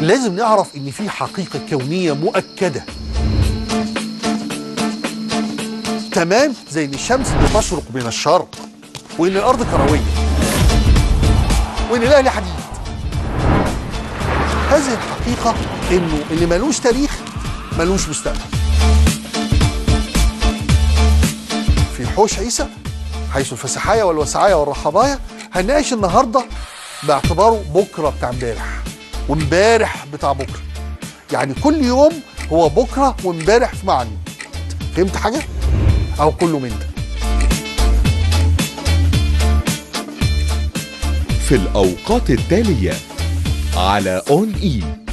لازم نعرف ان في حقيقه كونيه مؤكده تمام زي ان الشمس بتشرق من الشرق وان الارض كرويه وان الاهلي حديد هذه الحقيقه انه اللي ملوش تاريخ ملوش مستقبل في حوش عيسى حيث الفسحايا والوسعايا والرحبايا هنناقش النهارده باعتباره بكره بتاع امبارح وامبارح بتاع بكره يعني كل يوم هو بكره وامبارح في معنى فهمت حاجه او كله من ده في الأوقات التالية على اون اي